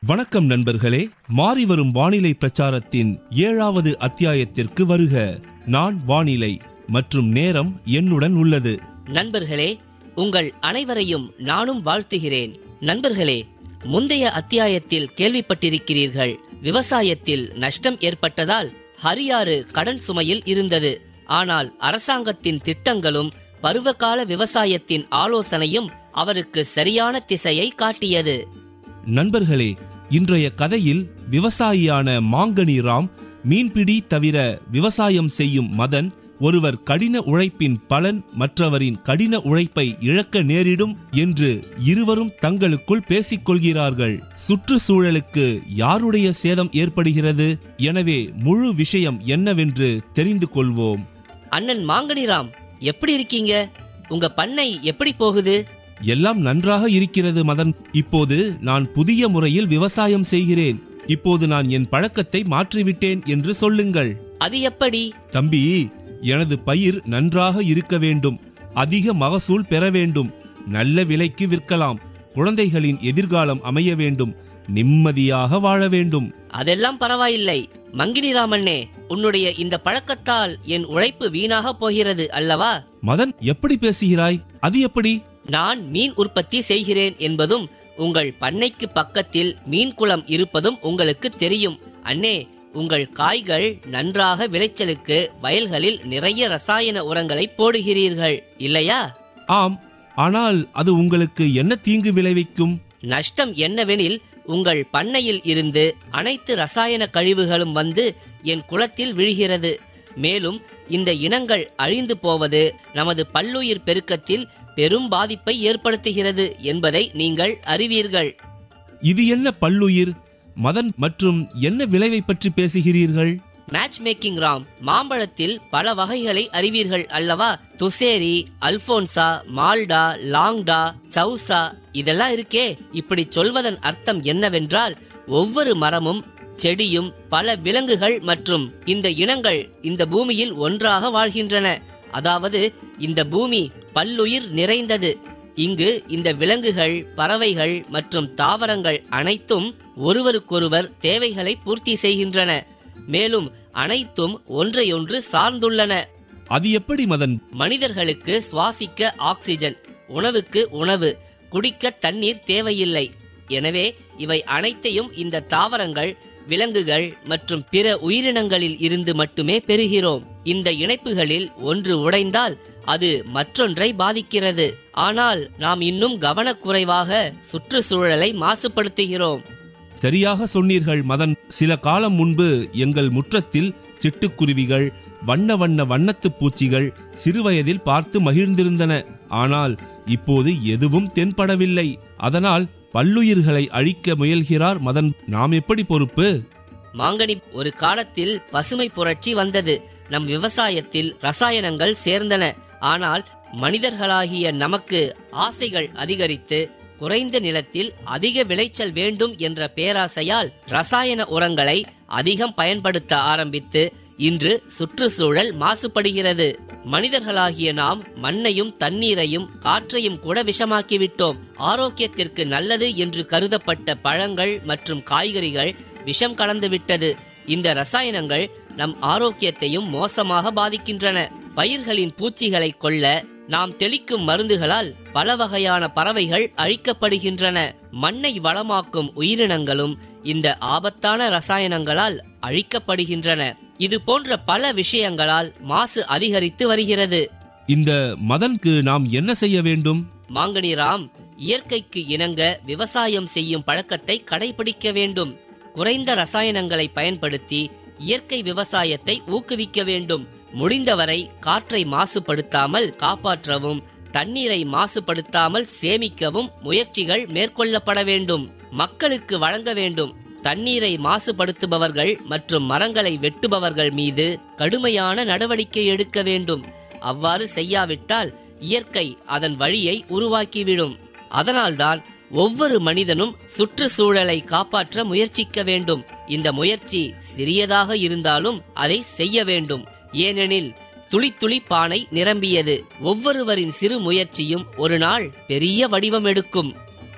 வணக்கம் நண்பர்களே மாறிவரும் வானிலை பிரச்சாரத்தின் ஏழாவது அத்தியாயத்திற்கு வருக நான் வானிலை மற்றும் நேரம் என்னுடன் உள்ளது நண்பர்களே உங்கள் அனைவரையும் நானும் வாழ்த்துகிறேன் நண்பர்களே முந்தைய அத்தியாயத்தில் கேள்விப்பட்டிருக்கிறீர்கள் விவசாயத்தில் நஷ்டம் ஏற்பட்டதால் ஹரியாறு கடன் சுமையில் இருந்தது ஆனால் அரசாங்கத்தின் திட்டங்களும் பருவகால விவசாயத்தின் ஆலோசனையும் அவருக்கு சரியான திசையை காட்டியது நண்பர்களே இன்றைய கதையில் விவசாயியான மாங்கனி ராம் மீன்பிடி தவிர விவசாயம் செய்யும் மதன் ஒருவர் கடின உழைப்பின் பலன் மற்றவரின் கடின உழைப்பை இழக்க நேரிடும் என்று இருவரும் தங்களுக்குள் பேசிக் கொள்கிறார்கள் சுற்றுச்சூழலுக்கு யாருடைய சேதம் ஏற்படுகிறது எனவே முழு விஷயம் என்னவென்று தெரிந்து கொள்வோம் அண்ணன் மாங்கனிராம் எப்படி இருக்கீங்க உங்க பண்ணை எப்படி போகுது எல்லாம் நன்றாக இருக்கிறது மதன் இப்போது நான் புதிய முறையில் விவசாயம் செய்கிறேன் இப்போது நான் என் பழக்கத்தை மாற்றிவிட்டேன் என்று சொல்லுங்கள் அது எப்படி தம்பி எனது பயிர் நன்றாக இருக்க வேண்டும் அதிக மகசூல் பெற வேண்டும் நல்ல விலைக்கு விற்கலாம் குழந்தைகளின் எதிர்காலம் அமைய வேண்டும் நிம்மதியாக வாழ வேண்டும் அதெல்லாம் பரவாயில்லை மங்கினிராமண்ணே உன்னுடைய இந்த பழக்கத்தால் என் உழைப்பு வீணாக போகிறது அல்லவா மதன் எப்படி பேசுகிறாய் அது எப்படி நான் மீன் உற்பத்தி செய்கிறேன் என்பதும் உங்கள் பண்ணைக்கு பக்கத்தில் மீன் குளம் இருப்பதும் உங்களுக்கு தெரியும் அண்ணே உங்கள் காய்கள் நன்றாக விளைச்சலுக்கு வயல்களில் நிறைய ரசாயன உரங்களை போடுகிறீர்கள் இல்லையா ஆம் ஆனால் அது உங்களுக்கு என்ன தீங்கு விளைவிக்கும் நஷ்டம் என்னவெனில் உங்கள் பண்ணையில் இருந்து அனைத்து ரசாயன கழிவுகளும் வந்து என் குளத்தில் விழுகிறது மேலும் இந்த இனங்கள் அழிந்து போவது நமது பல்லுயிர் பெருக்கத்தில் பெரும் பாதிப்பை ஏற்படுத்துகிறது என்பதை நீங்கள் அறிவீர்கள் இது என்ன பல்லுயிர் மதன் மற்றும் என்ன விளைவை பற்றி பேசுகிறீர்கள் மேட்ச் மேக்கிங் ராம் மாம்பழத்தில் பல வகைகளை அறிவீர்கள் அல்லவா துசேரி அல்போன்சா மால்டா லாங்டா சவுசா இதெல்லாம் இருக்கே இப்படி சொல்வதன் அர்த்தம் என்னவென்றால் ஒவ்வொரு மரமும் செடியும் பல விலங்குகள் மற்றும் இந்த இனங்கள் இந்த பூமியில் ஒன்றாக வாழ்கின்றன அதாவது இந்த பூமி பல்லுயிர் நிறைந்தது இங்கு இந்த விலங்குகள் பறவைகள் மற்றும் தாவரங்கள் அனைத்தும் ஒருவருக்கொருவர் தேவைகளை பூர்த்தி செய்கின்றன மேலும் அனைத்தும் ஒன்றையொன்று சார்ந்துள்ளன அது எப்படி மதன் மனிதர்களுக்கு சுவாசிக்க ஆக்சிஜன் உணவுக்கு உணவு குடிக்க தண்ணீர் தேவையில்லை எனவே இவை அனைத்தையும் இந்த தாவரங்கள் விலங்குகள் மற்றும் பிற உயிரினங்களில் இருந்து மட்டுமே பெறுகிறோம் இந்த இணைப்புகளில் ஒன்று உடைந்தால் அது மற்றொன்றை பாதிக்கிறது ஆனால் நாம் இன்னும் கவனக்குறைவாக சுற்றுச்சூழலை மாசுபடுத்துகிறோம் சரியாக சொன்னீர்கள் மதன் சில காலம் முன்பு எங்கள் முற்றத்தில் சிட்டுக்குருவிகள் வண்ண வண்ண வண்ணத்து பூச்சிகள் சிறுவயதில் பார்த்து மகிழ்ந்திருந்தன ஆனால் இப்போது எதுவும் தென்படவில்லை அதனால் பல்லுயிர்களை அழிக்க முயல்கிறார் மதன் நாம் எப்படி பொறுப்பு மாங்கனி ஒரு காலத்தில் பசுமை புரட்சி வந்தது நம் விவசாயத்தில் ரசாயனங்கள் சேர்ந்தன ஆனால் மனிதர்களாகிய நமக்கு ஆசைகள் அதிகரித்து குறைந்த நிலத்தில் அதிக விளைச்சல் வேண்டும் என்ற பேராசையால் ரசாயன உரங்களை அதிகம் பயன்படுத்த ஆரம்பித்து இன்று சுற்றுச்சூழல் மாசுபடுகிறது மனிதர்களாகிய நாம் மண்ணையும் தண்ணீரையும் காற்றையும் கூட விஷமாக்கிவிட்டோம் ஆரோக்கியத்திற்கு நல்லது என்று கருதப்பட்ட பழங்கள் மற்றும் காய்கறிகள் விஷம் கலந்துவிட்டது இந்த ரசாயனங்கள் நம் ஆரோக்கியத்தையும் மோசமாக பாதிக்கின்றன பயிர்களின் பூச்சிகளை கொல்ல நாம் தெளிக்கும் மருந்துகளால் பல வகையான பறவைகள் அழிக்கப்படுகின்றன மண்ணை வளமாக்கும் உயிரினங்களும் இந்த ஆபத்தான ரசாயனங்களால் அழிக்கப்படுகின்றன இது போன்ற பல விஷயங்களால் மாசு அதிகரித்து வருகிறது இந்த மதனுக்கு நாம் என்ன செய்ய வேண்டும் மாங்கனிராம் இயற்கைக்கு இணங்க விவசாயம் செய்யும் பழக்கத்தை கடைபிடிக்க வேண்டும் குறைந்த ரசாயனங்களை பயன்படுத்தி இயற்கை விவசாயத்தை ஊக்குவிக்க வேண்டும் முடிந்தவரை காற்றை மாசுபடுத்தாமல் காப்பாற்றவும் தண்ணீரை மாசுபடுத்தாமல் சேமிக்கவும் முயற்சிகள் மேற்கொள்ளப்பட வேண்டும் மக்களுக்கு வழங்க வேண்டும் தண்ணீரை மாசுபடுத்துபவர்கள் மற்றும் மரங்களை வெட்டுபவர்கள் மீது கடுமையான நடவடிக்கை எடுக்க வேண்டும் அவ்வாறு செய்யாவிட்டால் இயற்கை அதன் வழியை உருவாக்கிவிடும் அதனால்தான் ஒவ்வொரு மனிதனும் சுற்றுச்சூழலை காப்பாற்ற முயற்சிக்க வேண்டும் இந்த முயற்சி சிறியதாக இருந்தாலும் அதை செய்ய வேண்டும் ஏனெனில் துளி துளி பானை நிரம்பியது ஒவ்வொருவரின் சிறு முயற்சியும் ஒரு நாள் பெரிய வடிவம் எடுக்கும்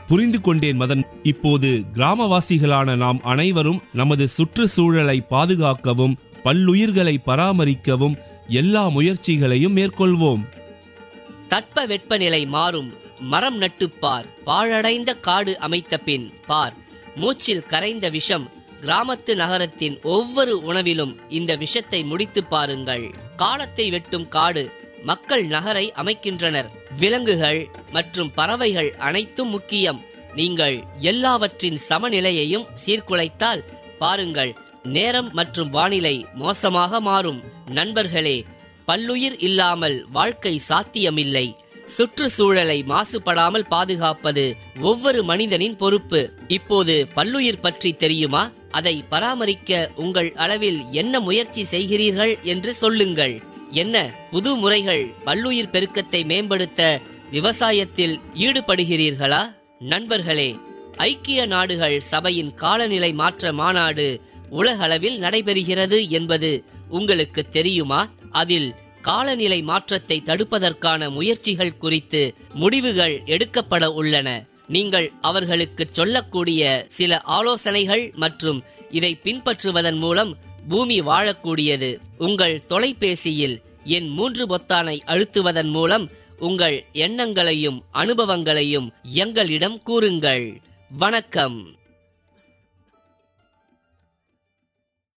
புரிந்து கொண்டேன் மதன் இப்போது கிராமவாசிகளான நாம் அனைவரும் நமது சுற்றுச்சூழலை பாதுகாக்கவும் பல்லுயிர்களை பராமரிக்கவும் எல்லா முயற்சிகளையும் மேற்கொள்வோம் தட்ப வெப்பநிலை மாறும் மரம் நட்டுப்பார் பாழடைந்த காடு அமைத்த பின் பார் மூச்சில் கரைந்த விஷம் கிராமத்து நகரத்தின் ஒவ்வொரு உணவிலும் இந்த விஷத்தை முடித்து பாருங்கள் காலத்தை வெட்டும் காடு மக்கள் நகரை அமைக்கின்றனர் விலங்குகள் மற்றும் பறவைகள் அனைத்தும் முக்கியம் நீங்கள் எல்லாவற்றின் சமநிலையையும் சீர்குலைத்தால் பாருங்கள் நேரம் மற்றும் வானிலை மோசமாக மாறும் நண்பர்களே பல்லுயிர் இல்லாமல் வாழ்க்கை சாத்தியமில்லை சுற்றுச்சூழலை மாசுபடாமல் பாதுகாப்பது ஒவ்வொரு மனிதனின் பொறுப்பு இப்போது பல்லுயிர் பற்றி தெரியுமா அதை பராமரிக்க உங்கள் அளவில் என்ன முயற்சி செய்கிறீர்கள் என்று சொல்லுங்கள் என்ன புது முறைகள் பல்லுயிர் பெருக்கத்தை மேம்படுத்த விவசாயத்தில் ஈடுபடுகிறீர்களா நண்பர்களே ஐக்கிய நாடுகள் சபையின் காலநிலை மாற்ற மாநாடு உலகளவில் நடைபெறுகிறது என்பது உங்களுக்கு தெரியுமா அதில் காலநிலை மாற்றத்தை தடுப்பதற்கான முயற்சிகள் குறித்து முடிவுகள் எடுக்கப்பட உள்ளன நீங்கள் அவர்களுக்கு சொல்லக்கூடிய சில ஆலோசனைகள் மற்றும் இதை பின்பற்றுவதன் மூலம் பூமி வாழக்கூடியது உங்கள் தொலைபேசியில் என் மூன்று பொத்தானை அழுத்துவதன் மூலம் உங்கள் எண்ணங்களையும் அனுபவங்களையும் எங்களிடம் கூறுங்கள் வணக்கம்